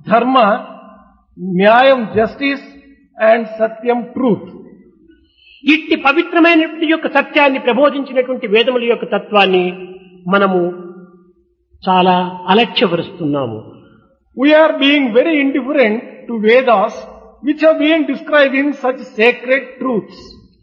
dharma, nyayam, justice, and satyam, truth. ఇట్టి పవిత్రమైనటువంటి యొక్క సత్యాన్ని ప్రబోధించినటువంటి వేదముల యొక్క తత్వాన్ని మనము చాలా అలక్ష్యపరుస్తున్నాము We are being very indifferent to Vedas, which have been describing such sacred truths.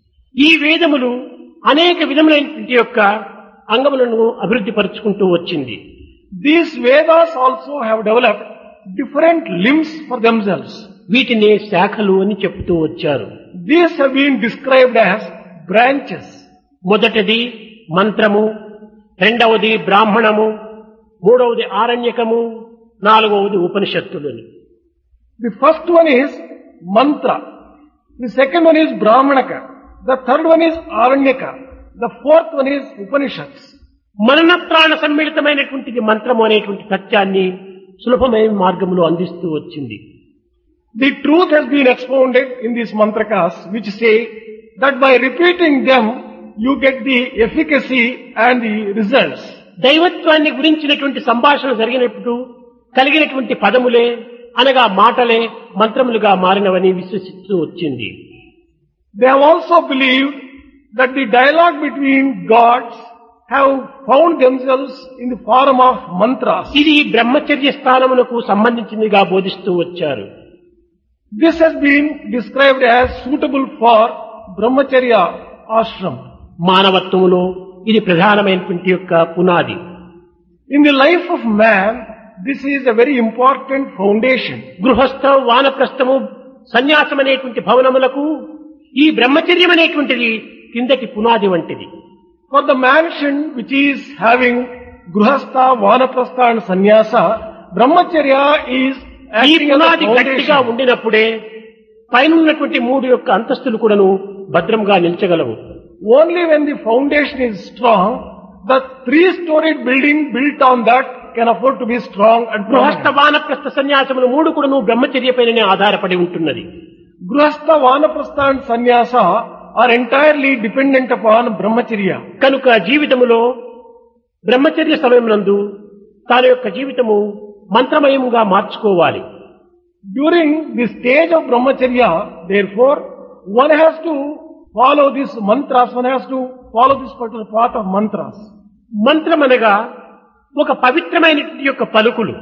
ఈ వేదములు అనేక విధములైనటువంటి యొక్క అంగములను అభివృద్ధి పరుచుకుంటూ వచ్చింది These Vedas also have developed different limbs for themselves. వీటిని శాఖలు అని చెప్తూ వచ్చారు These have been described as branches. మొదటిది మంత్రము రెండవది బ్రాహ్మణము మూడవది ఆరణ్యకము నాలుగవది ఉపనిషత్తులని The first one is mantra. The second one is brahmanaka. The third one is aranyaka. The fourth one is upanishads. మననత్రాణ సమ్మిళితమైనటువంటిది మంత్రము అనేటువంటి సత్యాన్ని సులభమైన మార్గంలో అందిస్తూ వచ్చింది The truth has been expounded in these mantrakas which say that by repeating them you get the efficacy and the results. దైవత్వాన్ని గురించినటువంటి సంభాషణ జరిగినప్పుడు కలిగినటువంటి పదములే అనగా మాటలే మంత్రములుగా మారినవని విశ్వసిస్తూ వచ్చింది They have also believed that the dialogue between gods have found themselves in the form of mantras. ఇది బ్రహ్మచర్య స్థానములకు సంబంధించిందిగా బోధిస్తూ వచ్చారు This has been described as suitable for brahmacharya ashram. మానవత్వములో ఇది ప్రధానమైనటువంటి యొక్క పునాది In the life of man, this is a very important foundation. గృహస్థం వానప్రస్థము సన్యాసం అనేటువంటి భవనములకు ఈ బ్రహ్మచర్యం అనేటువంటిది కిందకి పునాది వంటిది For the mansion which is having gruhastha, vanaprastha and sannyasa, brahmacharya is ఈ acting as a పునాది గట్టిగా foundation. ఉండినప్పుడే పైన ఉన్నటువంటి మూడు యొక్క అంతస్తులు కూడాను భద్రంగా నిల్చగలవు Only when the foundation is strong, the three-storied building built on that can afford to be strong and గృహస్థ permanent. వానప్రస్థ సన్యాసములు మూడు కూడాను బ్రహ్మచర్య పైననే ఆధారపడి ఉంటున్నది Grihastha, Vanaprastha and Sannyasa are entirely dependent upon Brahmacharya. కనుక జీవితములో బ్రహ్మచర్య సమయమునందు తన యొక్క జీవితము మంత్రమయముగా మార్చుకోవాలి During the stage of Brahmacharya, therefore, one has to follow this mantras, one has to follow this particular path of mantras. మంత్రమనగా ఒక పవిత్రమైనటువంటి యొక్క పలుకులు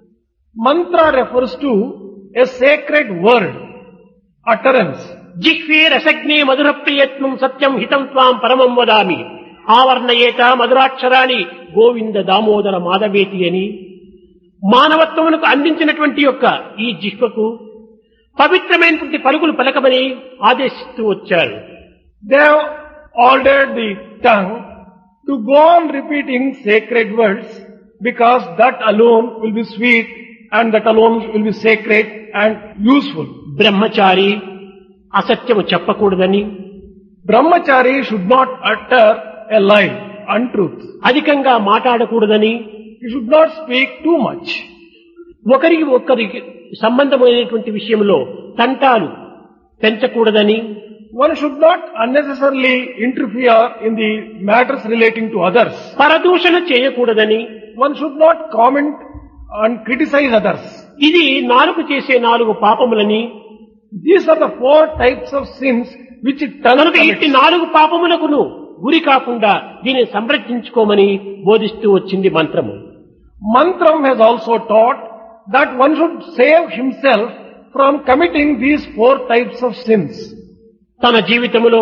Mantra refers to a sacred word, utterance. జిహ్వే రసజ్ఞే మధుర ప్రియత్వం సత్యం హితం త్వాం పరమం వదామి ఆవర్ణయేత మధురాక్షరాన్ని గోవింద దామోదర మాధవేతి అని మానవత్వమునకు అందించినటువంటి యొక్క ఈ జిహ్వకు పవిత్రమైనటువంటి పలుకులు పలకమని ఆదేశిస్తూ వచ్చారు They have ordered the tongue to go on repeating sacred words because that alone will be sweet and that alone will be sacred and useful. బ్రహ్మచారి అసత్యము చెప్పకూడదని Brahmachari should not utter a lie, untruth. అధికంగా మాట్లాడకూడదని He should not speak too much. ఒకరికి ఒకరికి సంబంధమైనటువంటి విషయంలో తంటాలు పెంచకూడదని One should not unnecessarily interfere in the matters relating to others. పరదూషణ చేయకూడదని One should not comment and criticize others. ఇది నాలుగు చేసే నాలుగు పాపములని These are the four types of sins which tongue కనుక ఇట్టి commits. నాలుగు పాపములకును గురి కాకుండా దీనిని సంరక్షించుకోమని బోధిస్తూ వచ్చింది మంత్రము Mantram has also taught that one should save himself from committing these four types of sins. తన జీవితములో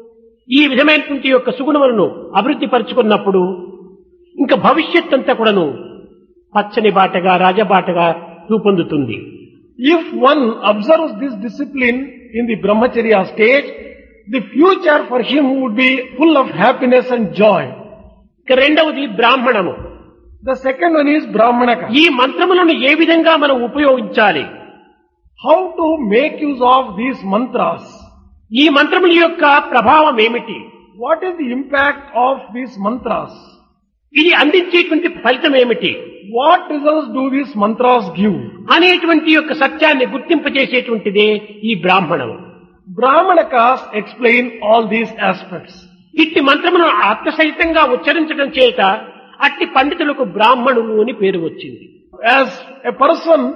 ఈ విధమైనటువంటి యొక్క సుగుణములను అభివృద్ధి పరుచుకున్నప్పుడు ఇంకా భవిష్యత్ అంతా కూడాను పచ్చని బాటగా రాజబాటగా రూపొందుతుంది If one observes this discipline in the brahmacharya stage, the future for him would be full of happiness and joy. ఇక రెండవది బ్రాహ్మణము The second one is brahmanaka. ఈ మంత్రములను ఏ విధంగా మనం ఉపయోగించాలి How to make use of these mantras? ఈ మంత్రముల యొక్క ప్రభావం ఏమిటి What is the impact of these mantras? ఇది అందించేటువంటి ఫలితం ఏమిటి What results do these mantras give? అనేటువంటి యొక్క సత్యాన్ని గుర్తింపజేసేటువంటిదే ఈ బ్రాహ్మణం Brahmanakas explain all these aspects. ఇట్టి మంత్రములను అర్థసహితంగా ఉచ్చరించడం చేత అట్టి పండితులకు బ్రాహ్మణులు అని పేరు వచ్చింది As a person